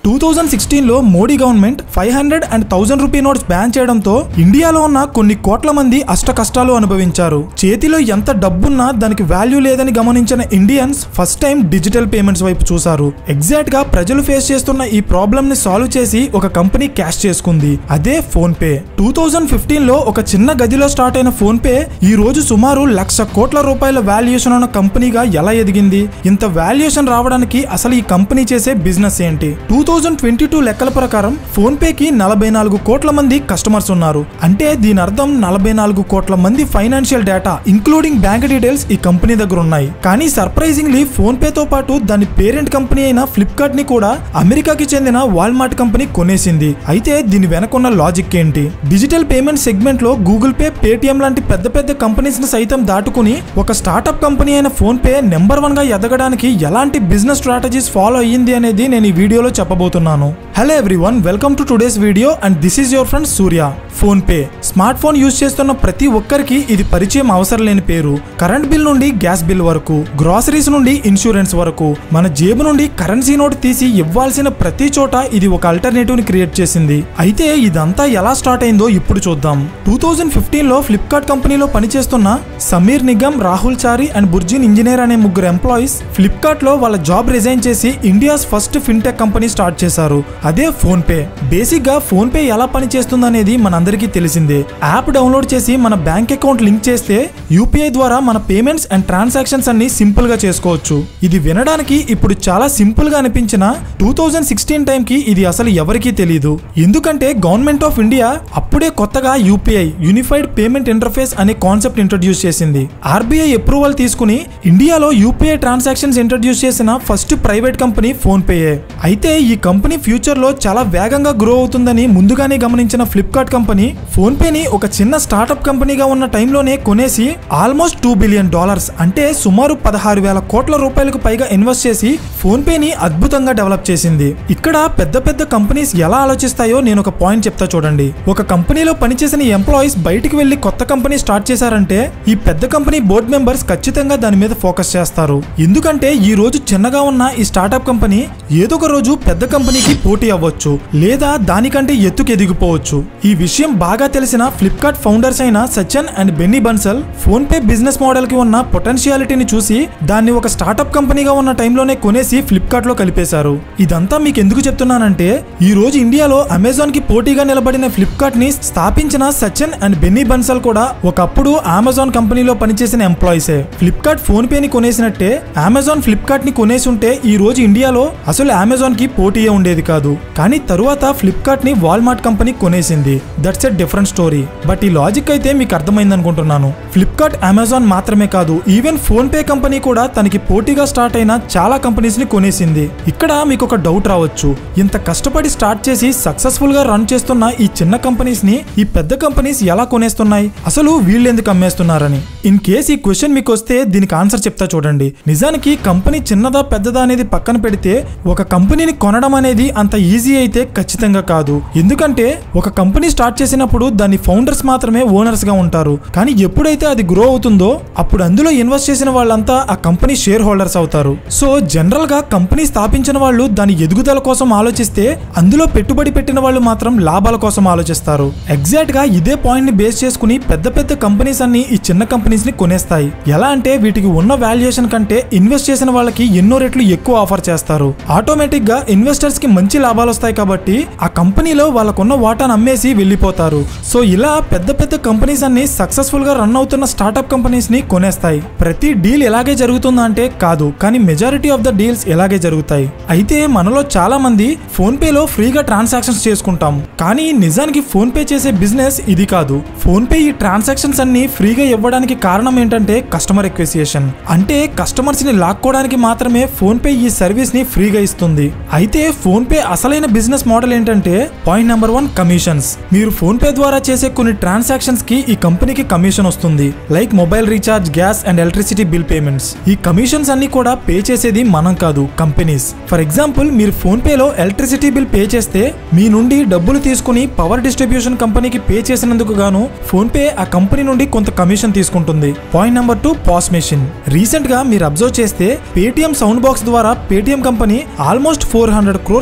two thousand sixteen లో Modi government five hundred and thousand rupee notes ban చేయడంతో ఇండియాలో ఉన్న కొన్ని కోట్ల మంది అష్ట కష్టాలు అనుభవించారు చేతిలో ఎంత డబ్బున్నా దానికి వాల్యూ లేదని గమనించిన Indians first time digital payments వైపు చూశారు ఎగ్జాక్ట్ గా ప్రజలు ఫేస్ చేస్తున్న ఈ ప్రాబ్లమ్ ని సాల్వ్ చేసి ఒక కంపెనీ క్యాష్ చేసుకుంది అదే PhonePe two thousand fifteen లో ఒక చిన్న గదిలో స్టార్ట్ అయిన ఫోన్ పే ఈ రోజు సుమారు లక్ష కోట్ల రూపాయల వాల్యుయేషన్ ఉన్న కంపెనీగా ఎలా ఎదిగింది ఇంత వాల్యుయేషన్ రావడానికి అసలు ఈ కంపెనీ చేసే బిజినెస్ ఏంటి టూ థౌజండ్ ట్వంటీ టూ లెక్కల ప్రకారం ఫోన్ పేకి నలభై నాలుగు కోట్ల మంది కస్టమర్స్ ఉన్నారు అంటే దీని అర్థం నలభై నాలుగు కోట్ల మంది financial data including bank details ఈ కంపెనీ దగ్గర ఉన్నాయి కానీ సర్ప్రైజింగ్లీ ఫోన్ పేతో పాటు దాని పేరెంట్ కంపెనీ అయిన ఫ్లిప్కార్ట్ ని కూడా అమెరికాకి చెందిన వాల్మార్ట్ కంపెనీ కొనేసింది అయితే దీని వెనకున్న లాజిక్ ఏంటి డిజిటల్ పేమెంట్ సెగ్మెంట్ లో గూగుల్ పే పేటిఎం లాంటి పెద్ద పెద్ద కంపెనీస్ ని సైతం దాటుకుని ఒక స్టార్టప్ కంపెనీ అయిన ఫోన్ పే నెంబర్ వన్ గా ఎదగడానికి ఎలాంటి బిజినెస్ స్ట్రాటజీస్ ఫాలో అయ్యింది అనేది నేను ఈ వీడియోలో చెప్పబోతున్నాను hello everyone welcome to today's video and this is your friend Surya PhonePe smart phone use చేస్తున్న ప్రతి ఒక్కరికి ఇది పరిచయం అవసరం లేని పేరు కరెంట్ బిల్ నుండి గ్యాస్ బిల్ వరకు గ్రాసరీస్ నుండి ఇన్సూరెన్స్ వరకు మన జేబు నుండి కరెన్సీ నోట్ తీసి ఇవ్వాల్సిన ప్రతి చోట ఇది ఒక అల్టర్నేటివ్ ని క్రియేట్ చేసింది అయితే ఇదంతా ఎలా స్టార్ట్ అయిందో ఇప్పుడు చూద్దాం టూ థౌజండ్ ఫిఫ్టీన్ లో ఫ్లిప్కార్ట్ కంపెనీలో పనిచేస్తున్న సమీర్ నిగమ్ రాహుల్ చారి అండ్ బుర్జిన్ ఇంజనీర్ అనే ముగ్గురు ఎంప్లాయీస్ ఫ్లిప్కార్ట్ లో వాళ్ళ జాబ్ రిజైన్ చేసి India's first fintech company start చేశారు అదే ఫోన్ పే బేసిక్ గా ఫోన్ పే ఎలా పనిచేస్తుంది అనేది మనందరికీ తెలిసిందే యాప్ డౌన్లోడ్ చేసి మన బ్యాంక్ అకౌంట్ లింక్ చేస్తే యూపీఐ ద్వారా మన పేమెంట్స్ అండ్ ట్రాన్సాక్షన్స్ అన్ని సింపుల్ గా చేసుకోవచ్చు ఇది వినడానికి ఇప్పుడు చాలా సింపుల్ గా అనిపించిన టూ థౌజండ్ సిక్స్టీన్ టైం కి ఇది అసలు ఎవరికీ తెలియదు ఎందుకంటే గవర్నమెంట్ ఆఫ్ ఇండియా అప్పుడే కొత్తగా యూపీఐ యూనిఫైడ్ పేమెంట్ ఇంటర్ఫేస్ అనే కాన్సెప్ట్ ఇంట్రడ్యూస్ చేసింది ఆర్బీఐ అప్రూవల్ తీసుకుని ఇండియాలో యూపీఐ ట్రాన్సాక్షన్స్ ఇంట్రడ్యూస్ చేసిన ఫస్ట్ ప్రైవేట్ కంపెనీ ఫోన్ పేయే అయితే ఈ కంపెనీ ఫ్యూచర్ లో చాలా వేగంగా గ్రో అవుతుందని ముందుగానే గమనించిన ఫ్లిప్కార్ట్ కంపెనీ ఫోన్ పేని ఒక చిన్న స్టార్టప్ కంపెనీగా ఉన్న టైంలోనే కొనేసి ఆల్మోస్ట్ టూ బిలియన్ డాలర్స్ అంటే సుమారు పదహారు వేల కోట్ల రూపాయలకు పైగా ఇన్వెస్ట్ చేసి ఫోన్ పేని అద్భుతంగా డెవలప్ చేసింది ఇక్కడ పెద్ద పెద్ద కంపెనీస్ ఎలా ఆలోచిస్తాయో నేను ఒక పాయింట్ చెప్తా చూడండి ఒక కంపెనీలో పనిచేసిన ఎంప్లాయీస్ బయటికి వెళ్లి కొత్త కంపెనీ స్టార్ట్ చేశారంటే ఈ పెద్ద కంపెనీ బోర్డ్ మెంబర్స్ ఖచ్చితంగా దాని మీద ఫోకస్ చేస్తారు ఎందుకంటే ఈ రోజు చిన్నగా ఉన్న ఈ స్టార్టప్ కంపెనీ ఏదో ఒక రోజు పెద్ద కంపెనీకి పోటీ అవ్వచ్చు లేదా దానికంటే ఎత్తుకు ఎదిగిపోవచ్చు ఈ విషయం బాగా తెలిసిన ఫ్లిప్కార్ట్ ఫౌండర్స్ అయిన Sachin and Binny Bansal PhonePe business model కి ఉన్న పొటెన్షియాలిటీని చూసి దాన్ని ఒక స్టార్టప్ కంపెనీగా ఉన్న టైంలోనే కొనేసి ఫ్లిప్కార్ట్ లో కలిపేశారు ఇదంతా మీకు ఎందుకు చెప్తున్నానంటే ఈ రోజు ఇండియాలో అమెజాన్ కి పోటీగా నిలబడిన ఫ్లిప్కార్ట్ ని స్థాపించిన సచిన్ అండ్ బెన్నీ బన్సల్ కూడా ఒకప్పుడు అమెజాన్ కంపెనీలో పనిచేసిన ఎంప్లాయీసే ఫ్లిప్కార్ట్ ఫోన్ పే ని కొనేసినట్టే అమెజాన్ ఫ్లిప్కార్ట్ ని కొనేసి ఉంటే ఈ రోజు ఇండియాలో అసలు అమెజాన్ కి పోటీయే ఉండేది కాదు కానీ తరువాత ఫ్లిప్కార్ట్ ని వాల్మార్ట్ కంపెనీ కొనేసింది that's a different story but ఈ లాజిక్ అయితే మీకు అర్థమైంది అనుకుంటున్నాను ఫ్లిప్కార్ట్ అమెజాన్ మాత్రమే కాదు ఈవెన్ ఫోన్ పే కంపెనీ కూడా తనకి పోటీగా స్టార్ట్ అయిన చాలా కంపెనీస్ ని కొనేసింది ఇక్కడ మీకు ఒక డౌట్ రావచ్చు ఇంత కష్టపడి స్టార్ట్ చేసి సక్సెస్ఫుల్ గా రన్ చేస్తున్న ఈ చిన్న కంపెనీస్ ని ఈ పెద్ద కంపెనీస్ ఎలా కొనేస్తున్నాయి అసలు వీళ్ళు ఎందుకు అమ్మేస్తున్నారని ఇన్ కేస్ ఈ క్వశ్చన్ మీకు వస్తే దీనికి ఆన్సర్ చెప్తా చూడండి నిజానికి కంపెనీ చిన్నదా పెద్దదా అనేది పక్కన పెడితే ఒక కంపెనీని కొనడం అనేది అంత ఈజీ అయితే ఖచ్చితంగా కాదు ఎందుకంటే ఒక కంపెనీ స్టార్ట్ చేసినప్పుడు దాని ఫౌండర్స్ మాత్రమే ఓనర్స్ గా ఉంటారు కానీ ఎప్పుడైతే అది గ్రో అవుతుందో అప్పుడు అందులో ఇన్వెస్ట్ చేసిన వాళ్ళంతా ఆ కంపెనీ షేర్ హోల్డర్స్ అవుతారు సో జనరల్ గా కంపెనీ స్థాపించిన వాళ్ళు దాని ఎదుగుదల కోసం ఆలోచిస్తే అందులో పెట్టుబడి పెట్టిన వాళ్ళు మాత్రం లాభాల కోసం ఆలోచిస్తారు ఎగ్జాక్ట్ గా ఇదే పాయింట్ ని బేస్ చేసుకుని పెద్ద పెద్ద కంపెనీస్ అన్ని ఈ చిన్న కంపెనీస్ ని కొనేస్తాయి ఎలా అంటే వీటికి ఉన్న వాల్యుయేషన్ కంటే ఇన్వెస్ట్ చేసిన వాళ్ళకి ఎన్నో రెట్లు ఎక్కువ ఆఫర్ చేస్తారు ఆటోమేటిక్ గా ఇన్వెస్టర్స్ కి మంచి లాభాలు వస్తాయి కాబట్టి ఆ కంపెనీలో వాళ్ళకున్న వాటాను అమ్మేసి వెళ్ళిపోతారు సో ఇలా పెద్ద పెద్ద కంపెనీస్ అన్ని సక్సెస్ఫుల్ గా రన్ అవుతున్న స్టార్టప్ కంపెనీస్ ని కొనేస్తాయి ప్రతి డీల్ ఇలాగే జరుగుతుందా అంటే కాదు కానీ మెజారిటీ ఆఫ్ ద డీల్స్ ఇలాగే జరుగుతాయి అయితే మనలో చాలా మంది ఫోన్ పే లో ఫ్రీగా ట్రాన్సాక్షన్స్ చేసుకుంటాం కానీ నిజానికి ఫోన్ పే చేసే బిజినెస్ ఇది కాదు ఫోన్ పే ఈ ట్రాన్సాక్షన్స్ అన్ని ఫ్రీగా ఇవ్వడానికి కారణం ఏంటంటే కస్టమర్ ఎక్విసియేషన్ అంటే కస్టమర్స్ ని లాక్కోవడానికి మాత్రమే ఫోన్ పే ఈ సర్వీస్ ని ఫ్రీగా ఇస్తుంది అయితే ఫోన్ పే అసలైన బిజినెస్ మోడల్ ఏంటంటే పాయింట్ నెంబర్ వన్ కమిషన్స్ మీరు ఫోన్ పే ద్వారా చేసే కొన్ని ట్రాన్సాక్షన్స్ కి ఈ కంపెనీకి కమిషన్ వస్తుంది like mobile recharge gas and electricity bill payments ఈ కమిషన్స్ అన్ని కూడా పే చేసేది మనం కాదు కంపెనీస్ ఫర్ ఎగ్జాంపుల్ మీరు ఫోన్ పేలో ఎలక్ట్రిసిటీ బిల్ పే చేస్తే మీ నుండి డబ్బులు తీసుకుని పవర్ డిస్ట్రిబ్యూషన్ కంపెనీకి పే చేసినందుకు గాను ఫోన్ పే ఆ కంపెనీ నుండి కొంత కమిషన్ తీసుకుంటుంది point number two POS machine recent గా మీరు అబ్జర్వ్ చేస్తే పేటిఎం సౌండ్ బాక్స్ ద్వారా Paytm company almost four hundred crores కి పైగా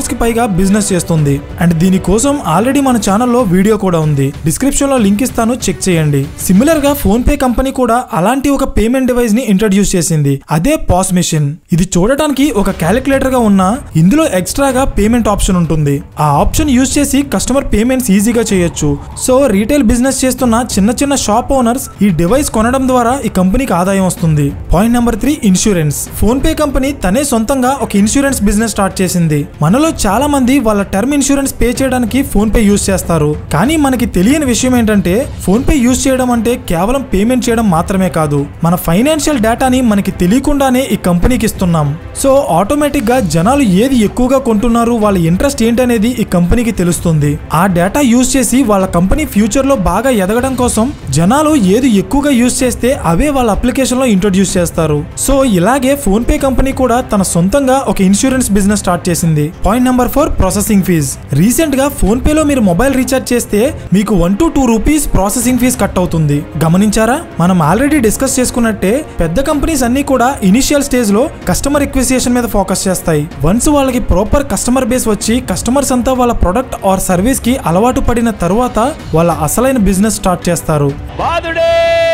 బిజినెస్ చేస్తుంది అండ్ దీనికోసం ఆల్రెడీ మన ఛానల్లో వీడియో కూడా ఉంది డిస్క్రిప్షన్ లో లింక్ ఇస్తాను చెక్ చేయండి సిమిలర్ గా ఫోన్ పే కంపెనీ కూడా అలాంటి ఒక పేమెంట్ డివైస్ ని ఇంట్రడ్యూస్ చేసింది అదే పాస్ మెషిన్ ఇది చూడటానికి ఒక క్యాలిక్యులేటర్ గా ఉన్న ఇందులో ఎక్స్ట్రాగా పేమెంట్ ఆప్షన్ ఉంటుంది ఆ ఆప్షన్ యూజ్ చేసి కస్టమర్ పేమెంట్స్ ఈజీగా చేయొచ్చు సో రీటైల్ బిజినెస్ చేస్తున్న చిన్న చిన్న షాప్ ఓనర్స్ ఈ డివైస్ కొనడం ద్వారా ఈ కంపెనీకి ఆదాయం వస్తుంది point number three insurance PhonePe company తనే సొంతంగా ఒక ఇన్సూరెన్స్ బిజినెస్ స్టార్ట్ చేసింది మనలో చాలా మంది వాళ్ళ టర్మ్ ఇన్సూరెన్స్ పే చేయడానికి ఫోన్ పే యూజ్ చేస్తారు కానీ మనకి తెలియని విషయం ఏంటంటే ఫోన్ పే యూజ్ చేయడం అంటే కేవలం పేమెంట్ చేయడం మాత్రమే కాదు మన ఫైనాన్షియల్ డేటాని మనకి తెలియకుండానే ఈ కంపెనీకి ఇస్తున్నాం సో ఆటోమేటిక్ గా జనాలు ఏది ఎక్కువగా కొంటున్నారు వాళ్ళ ఇంట్రెస్ట్ ఏంటనేది ఈ కంపెనీకి తెలుస్తుంది ఆ డేటా యూజ్ చేసి వాళ్ళ కంపెనీ ఫ్యూచర్ లో బాగా ఎదగడం కోసం జనాలు ఏది ఎక్కువగా యూజ్ చేస్తే అవే వాళ్ళ అప్లికేషన్ లో ఇంట్రొడ్యూస్ చేస్తారు సో ఇలాగే ఫోన్ పే కంపెనీ కూడా తన సొంతంగా ఒక ఇన్సూరెన్స్ బిజినెస్ స్టార్ట్ చేసింది point number four processing fees recent గా ఫోన్ పే లో మీరు మొబైల్ రీఛార్జ్ చేస్తే మీకు one to two rupees processing fees cut అవుతుంది గమనించారా మనం ఆల్రెడీ డిస్కస్ చేసుకున్నట్టే పెద్ద కంపెనీస్ అన్ని కూడా ఇనిషియల్ స్టేజ్ లో కస్టమర్ ఎక్విజిషన్ మీద ఫోకస్ చేస్తాయి వన్స్ వాళ్ళకి ప్రాపర్ కస్టమర్ బేస్ వచ్చి కస్టమర్స్ అంతా వాళ్ళ ప్రొడక్ట్ ఆర్ సర్వీస్ కి అలవాటు పడిన తరువాత వాళ్ళ అసలైన బిజినెస్ స్టార్ట్ చేస్తారు బాధుడే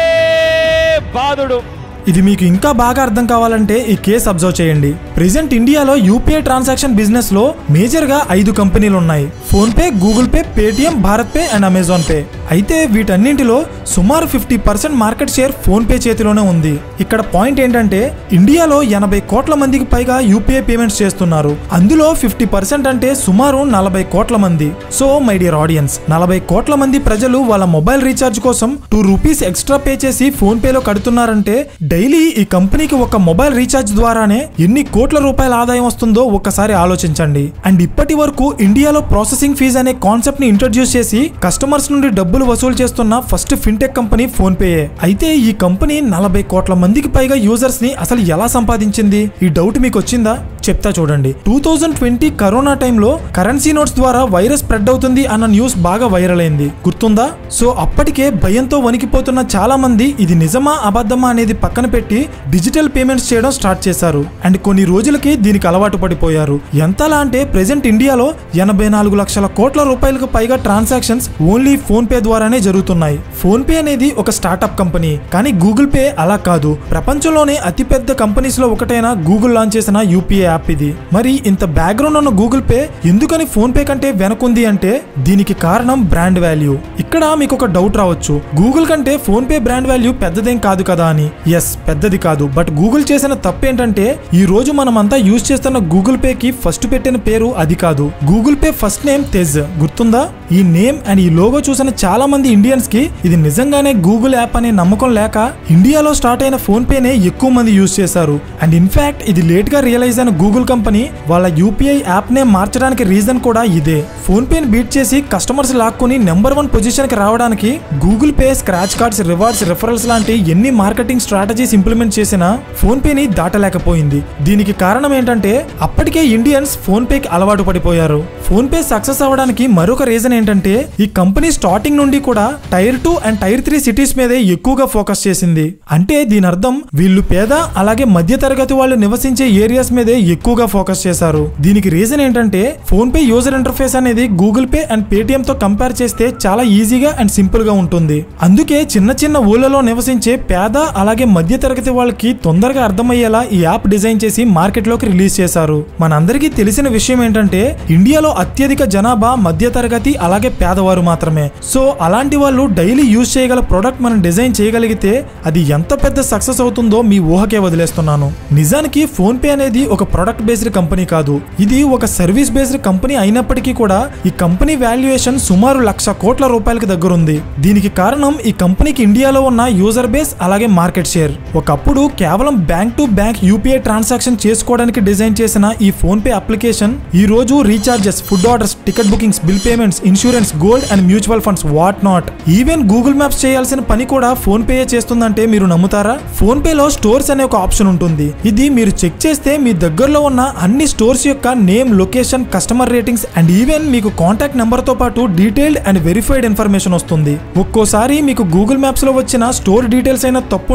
బాధుడు ఇది మీకు ఇంకా బాగా అర్థం కావాలంటే ఈ కేసు అబ్జర్వ్ చేయండి ప్రెసెంట్ ఇండియాలో యూపీఐ ట్రాన్సాక్షన్ బిజినెస్ లో మేజర్ గా ఐదు కంపెనీలు ఉన్నాయి PhonePe Google Pay Paytm BharatPe and Amazon Pay అయితే వీటన్నింటిలో సుమారు fifty percent market share PhonePe చేతిలోనే ఉంది ఇక్కడ పాయింట్ ఏంటంటే ఇండియాలో ఎనభై కోట్ల మందికి పైగా యూపీఐ పేమెంట్స్ చేస్తున్నారు అందులో ఫిఫ్టీ పర్సెంట్ అంటే సుమారు నలభై కోట్ల మంది సో మై డియర్ ఆడియన్స్ నలభై కోట్ల మంది ప్రజలు వాళ్ళ మొబైల్ రీఛార్జ్ కోసం టూ రూపీస్ ఎక్స్ట్రా పే చేసి ఫోన్ పేలో కడుతున్నారంటే డైలీ ఈ కంపెనీకి ఒక మొబైల్ రీఛార్జ్ ద్వారానే ఎన్ని కోట్ల రూపాయల ఆదాయం వస్తుందో ఒక్కసారి ఆలోచించండి అండ్ ఇప్పటి వరకు ఇండియాలో ప్రాసెసింగ్ ఫీజ్ అనే కాన్సెప్ట్ ని ఇంట్రడ్యూస్ చేసి కస్టమర్స్ నుండి డబ్బులు వసూలు చేస్తున్న first fintech company PhonePe అయితే ఈ కంపెనీ నలభై కోట్ల మందికి పైగా యూజర్స్ ని అసలు ఎలా సంపాదించింది ఈ డౌట్ మీకు వచ్చిందా చెప్తా చూడండి టూ థౌజండ్ ట్వంటీ కరోనా టైంలో కరెన్సీ నోట్స్ ద్వారా వైరస్ స్ప్రెడ్ అవుతుంది అన్న న్యూస్ బాగా వైరల్ అయింది గుర్తుందా సో అప్పటికే భయంతో వణికిపోతున్న చాలా మంది ఇది నిజమా అబద్ధమా అనేది పక్కన పెట్టి డిజిటల్ పేమెంట్స్ చేయడం స్టార్ట్ చేశారు అండ్ కొన్ని రోజులకి దీనికి అలవాటు పడిపోయారు ఎంతలా అంటే ప్రెసెంట్ ఇండియాలో ఎనభై నాలుగు లక్షల కోట్ల రూపాయలకు పైగా ట్రాన్సాక్షన్స్ ఓన్లీ ఫోన్ పే ద్వారానే జరుగుతున్నాయి ఫోన్ పే అనేది ఒక స్టార్టప్ కంపెనీ కానీ గూగుల్ పే అలా కాదు ప్రపంచంలోనే అతిపెద్ద కంపెనీస్ లో ఒకటైన గూగుల్ లాంచ్ చేసిన యూపీఐ యాప్ ఇది మరి ఇంత బ్యాక్గ్రౌండ్ ఉన్న గూగుల్ పే ఎందుకని ఫోన్ పే కంటే వెనకుంది అంటే దీనికి కారణం బ్రాండ్ వాల్యూ ఇక్కడ మీకు ఒక డౌట్ రావచ్చు గూగుల్ కంటే ఫోన్ పే బ్రాండ్ వాల్యూ పెద్దదేం కాదు కదా అని ఎస్ పెద్దది కాదు బట్ గూగుల్ చేసిన తప్పు ఏంటంటే ఈ రోజు మనమంతా యూజ్ చేస్తున్న గూగుల్ పే కి ఫస్ట్ పెట్టిన పేరు అది కాదు Google Pay first name Tez గుర్తుందా ఈ నేమ్ అండ్ ఈ లోగో చూసిన చాలా మంది ఇండియన్స్ కి ఇది నిజంగానే గూగుల్ యాప్ అనే నమ్మకం లేక ఇండియాలో స్టార్ట్ అయిన ఫోన్ పేనే ఎక్కువ మంది యూజ్ చేశారు అండ్ ఇన్ఫాక్ట్ ఇది లేట్ గా రియలైజ్ అయిన గూగుల్ కంపెనీ వాళ్ళ యూపీఐ యాప్ నే మార్చడానికి రీజన్ కూడా ఇదే ఫోన్ పేని బీట్ చేసి కస్టమర్స్ లాక్కుని నెంబర్ వన్ పొజిషన్ కి రావడానికి Google Pay scratch cards rewards referrals లాంటి ఎన్ని మార్కెటింగ్ స్ట్రాటజీస్ ఇంప్లిమెంట్ చేసినా ఫోన్ పేని దాటలేకపోయింది దీనికి కారణం ఏంటంటే అప్పటికే ఇండియన్స్ ఫోన్ పేకి అలవాటు పడిపోయారు ఫోన్ పే సక్సెస్ అవ్వడానికి మరొక రీజన్ ఏంటంటే ఈ కంపెనీ స్టార్టింగ్ నుండి కూడా tier two and tier three cities మీదే ఎక్కువగా ఫోకస్ చేసింది అంటే దీని అర్థం వీళ్ళు పేద అలాగే మధ్య తరగతి వాళ్ళు నివసించే ఏరియాస్ మీదే ఎక్కువగా ఫోకస్ చేశారు దీనికి రీజన్ ఏంటంటే ఫోన్ పే యూజర్ ఇంటర్ఫేస్ అనేది గూగుల్ పే అండ్ పేటిఎం తో కంపేర్ చేస్తే చాలా ఈజీగా అండ్ సింపుల్ గా ఉంటుంది అందుకే చిన్న చిన్న ఊళ్ళలో నివసించే పేద అలాగే మధ్య తరగతి వాళ్ళకి తొందరగా అర్థమయ్యేలా ఈ యాప్ డిజైన్ చేసి మార్కెట్ లోకి రిలీజ్ చేశారు మనందరికీ తెలిసిన విషయం ఏంటంటే ఇండియాలో అత్యధిక జనాభా మధ్య తరగతి అలాగే పేదవారు మాత్రమే సో అలాంటి వాళ్ళు డైలీ యూజ్ చేయగల ప్రోడక్ట్ మనం డిజైన్ చేయగలిగితే అది ఎంత పెద్ద సక్సెస్ అవుతుందో మీ ఊహకే వదిలేస్తున్నాను నిజానికి ఫోన్ పే అనేది ఒక ప్రొడక్ట్ బేస్డ్ కంపెనీ కాదు ఇది ఒక సర్వీస్ బేస్డ్ కంపెనీ అయినప్పటికీ కూడా ఈ కంపెనీ వాల్యుయేషన్ సుమారు లక్ష కోట్ల రూపాయలకి దగ్గరుంది దీనికి కారణం ఈ కంపెనీకి ఇండియాలో ఉన్న యూజర్ బేస్ అలాగే మార్కెట్ షేర్ ఒకప్పుడు కేవలం bank to bank UPI transaction చేసుకోవడానికి డిజైన్ చేసిన ఈ ఫోన్ పే అప్లికేషన్ ఈ రోజు recharges food orders ticket bookings bill payments insurance gold and mutual funds what not even Google Maps చేయాల్సిన పని కూడా ఫోన్ పే చేస్తుందంటే మీరు నమ్ముతారా ఫోన్ పేలో స్టోర్స్ అనే ఒక ఆప్షన్ ఉంటుంది ఇది మీరు చెక్ చేస్తే మీ దగ్గరలో ఉన్న అన్ని స్టోర్స్ యొక్క name location customer ratings and even మీకు కాంటాక్ట్ నెంబర్ తో పాటు డీటెయిల్డ్ అండ్ వెరిఫైడ్ ఇన్ఫర్మేషన్ వస్తుంది ఒక్కోసారి మీకు గూగుల్ మ్యాప్స్ లో వచ్చిన స్టోర్ డీటెయిల్స్ అయినా తప్పు ఉండొచ్చు కానీ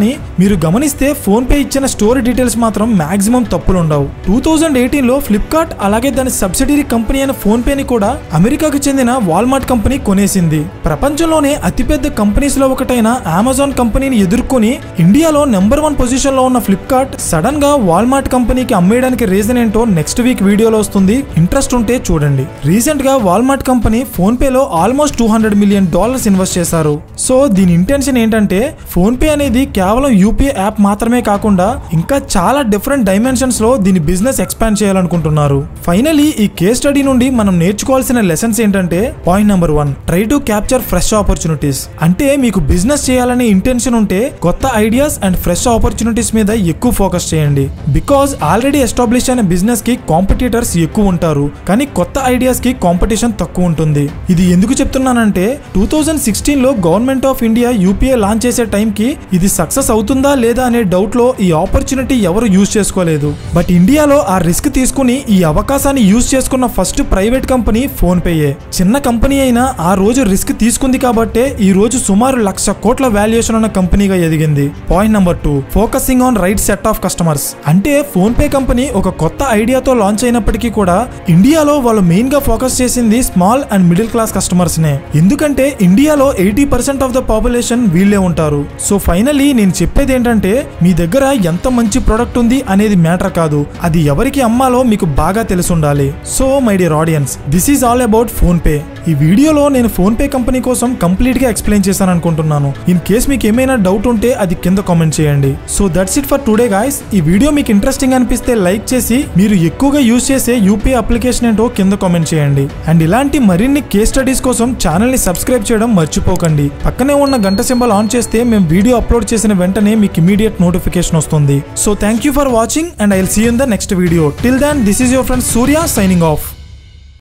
కానీ మీరు గమనిస్తే ఫోన్ పే ఇచ్చిన స్టోరీ డీటెయిల్స్ మాత్రం మాక్సిమం తప్పులుండవు టూ థౌజండ్ ఎయిటీన్ లో ఫ్లిప్కార్ట్ అలాగే దాని సబ్సిడరీ కంపెనీ అయిన ఫోన్ పేని కూడా అమెరికాకు చెందిన వాల్మార్ట్ కంపెనీ కొనేసింది ప్రపంచంలోనే అతిపెద్ద కంపెనీస్ లో ఒకటైన అమెజాన్ కంపెనీని ఎదుర్కొని ఇండియాలో నెంబర్ వన్ పొజిషన్ లో ఉన్న ఫ్లిప్కార్ట్ సడన్ గా వాల్మార్ట్ కంపెనీకి అమ్మేయడానికి రీజన్ ఏంటో నెక్స్ట్ వీక్ వీడియోలో వస్తుంది ఇంట్రెస్ట్ ఉంటే చూడండి రీసెంట్ గా వాల్మార్ట్ కంపెనీ ఫోన్ పే లో almost two hundred million dollars invest చేశారు సో దీని ఇంటెన్షన్ ఏంటంటే ఫోన్ పే అనేది కేవలం యూపీఐ యాప్ మాత్రమే కాకుండా ఇంకా చాలా డిఫరెంట్ డైమెన్షన్స్ లో దీని బిజినెస్ ఎక్స్పాండ్ చేయాలనుకుంటున్నారు ఫైనలీ ఈ కేస్ స్టడీ నుండి మనం నేర్చుకోవాల్సిన లెసన్స్ ఏంటంటే point number one try to capture fresh opportunities అంటే మీకు బిజినెస్ చేయాలనే ఇంటెన్షన్ ఉంటే కొత్త ఐడియాస్ అండ్ ఫ్రెష్ ఆపర్చునిటీస్ మీద ఎక్కువ ఫోకస్ చేయండి బికాజ్ ఆల్రెడీ ఎస్టాబ్లిష్ అయిన బిజినెస్ కి కాంపిటీటర్స్ ఎక్కువ ఉంటారు కానీ కొత్త ఐడియాస్ కి కాంపిటీషన్ తక్కువ ఉంటుంది ఇది ఎందుకు చెప్తున్నానంటే టూ థౌజండ్ సిక్స్టీన్ లో government of India UPI launch చేసే టైంకి ఇది సక్సెస్ అవుతుందా లేదా అనే డౌట్ లో ఈ ఆపర్చునిటీ ఎవరు యూజ్ చేసుకోలేదు బట్ ఇండియాలో ఆ రిస్క్ తీసుకుని ఈ అవకాశాన్ని యూజ్ చేసుకున్న ఫస్ట్ ప్రైవేట్ కంపెనీ ఫోన్ పేయే చిన్న కంపెనీ అయినా ఆ రోజు రిస్క్ తీసుకుంది కాబట్టే ఈ రోజు సుమారు లక్ష కోట్ల వాల్యుయేషన్ ఉన్న కంపెనీగా ఎదిగింది point number two focusing on right set of customers అంటే ఫోన్ పే కంపెనీ ఒక కొత్త ఐడియాతో లాంచ్ అయినప్పటికీ కూడా ఇండియాలో వాళ్ళు మెయిన్ గా ఫోకస్ చేసింది small and middle class customers నే ఎందుకంటే ఇండియాలో eighty percent of the population వీళ్ళే ఉంటారు సో ఫైనలీ నేను చెప్పేది ఏంటంటే మీ దగ్గర ఎంత మంచి ప్రొడక్ట్ ఉంది అనేది మ్యాటర్ కాదు అది ఎవరికి అమ్మాలో మీకు బాగా తెలిసి ఉండాలి so my dear audience this is all about PhonePe ఈ వీడియోలో నేను ఫోన్ పే కంపెనీ కోసం కంప్లీట్ గా ఎక్స్ప్లెయిన్ చేశాను అనుకుంటున్నాను ఇన్ కేస్ మీకు ఏమైనా డౌట్ ఉంటే అది కింద కామెంట్ చేయండి so that's it for today guys ఈ వీడియో మీకు ఇంట్రెస్టింగ్ అనిపిస్తే లైక్ చేసి మీరు ఎక్కువగా యూజ్ చేసే యూపీఐ అప్లికేషన్ ఏంటో కింద కామెంట్ చేయండి అండ్ ఇలాంటి మరిన్ని కేస్ స్టడీస్ కోసం ఛానల్ ని సబ్స్క్రైబ్ చేయడం మర్చిపోకండి పక్కనే ఉన్న గంట సింబల్ ఆన్ చేస్తే మేము వీడియో అప్లోడ్ చేసిన వెంటనే మీకు ఇమీడియట్ నోటిఫికేషన్ వస్తుంది so thank you for watching and I will see in the next video till then this is your friend Surya signing of